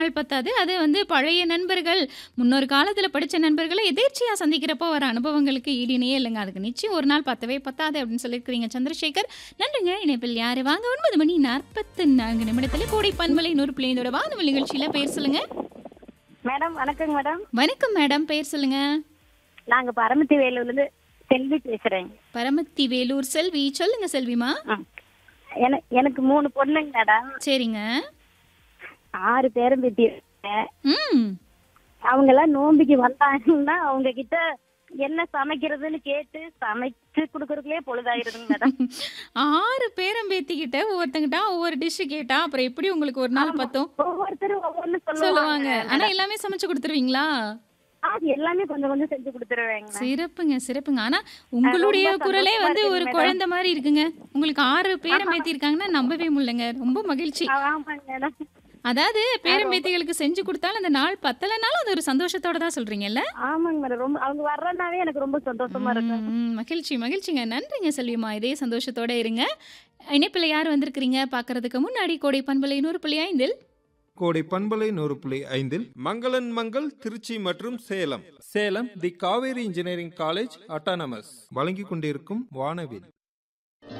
நாள் பத்தாது. அது வந்து பழைய நண்பர்கள், முன்னொரு காலத்தில படிச்ச நண்பர்கள எதேர்ச்சையா சந்திக்கிறப்போ வர அனுபவங்களுக்கு ஈடு இணையே இல்லங்க. அதுக்கு நிச்சயம் ஒரு நாள் பத்தவே பத்தாது அப்படின்னு சொல்லியிருக்கிறீங்க சந்திரசேகர். நன்றிங்க. இணைப்பில் யாரு வாங்க 9 மணி 44 நிமிடத்தில கோடை பண்பலை 100.5 வானொலி நிகழ்ச்சியில பெயர் சொல்லுங்க. மேடம் வணக்கங்க மேடம் வணக்கம் மேடம். பெயர் சொல்லுங்க. நாங்க பரமத்தி வேலூர்லேருந்து செல்வி பேசுறேன் பரமத்தி வேலூர் செல்வி. சொல்லுங்க செல்விமா. ம். என- எனக்கு மூணு பொண்ணுங்க மேடம் சரிங்க. ஆறு பேரும் பேத்தி இருக்காங்க. ம். அவங்க எல்லாம் நோம்பிக்கு வந்தாங்கன்னா அவங்க கிட்ட என்ன சமைக்கிறதுன்னு கேட்டு சமைச்சு கொடுக்கறதுலயே பொழுதாயிருதுங்க மேடம் 6 பேரம்பேத்திக்கிட்ட ஒவ்வொருத்தங்கிட்ட ஒவ்வொரு டிஷ் கேட்டா, அப்புறம் எப்படி உங்களுக்கு ஒரு நாள் பத்தும்? ஒவ்வொருத்தரும் ஒவ்வொன்னு சொல்லுவாங்க. சொல்லுவாங்க ஆனா எல்லாமே சமைச்சு குடுத்துருவீங்களா? அது எல்லாமே கொஞ்சம் கொஞ்சம் செஞ்சு கொடுத்துருவேங்க சிறப்புங்க, சிறப்புங்க. ஆனா உங்களுடைய ரொம்ப குரலே சந்தோஷமா வந்து ஒரு இருக்குங்க குழந்தை மாரி இருக்குங்க. உங்களுக்கு 6 பேரம்பேத்தி இருக்காங்கன்னா நம்பவே முடியலங்க. ரொம்ப மகிழ்ச்சி. ஆமாங்க மேடம் அதாவது பேரம்பேத்திகளுக்கு செஞ்சு குடுத்தாலும் அந்த நாள் பத்தலனாலும் அது ஒரு சந்தோஷத்தோட தான் சொல்றீங்கல்ல? ஆமாங்க மேடம் ரொம்ப அவங்க வர்றதுனாவே எனக்கு ரொம்ப சந்தோஷமா இருக்கும் ம், ம். மகிழ்ச்சி, மகிழ்ச்சிங்க. நன்றிங்க செல்விமா. இதே சந்தோஷத்தோட இருங்க. இணைப்பில யார் வந்திருக்கிறீங்க பார்க்கறதுக்கு முன்னாடி கோடை பண்பலை 100.5 கோடை பண்பலை நூறு புள்ளி ஐந்தில் மங்களன் மங்கள் திருச்சி மற்றும் Salem Salem the Kaveri engineering college autonomous வழங்கிக் கொண்டிருக்கும் வானவில்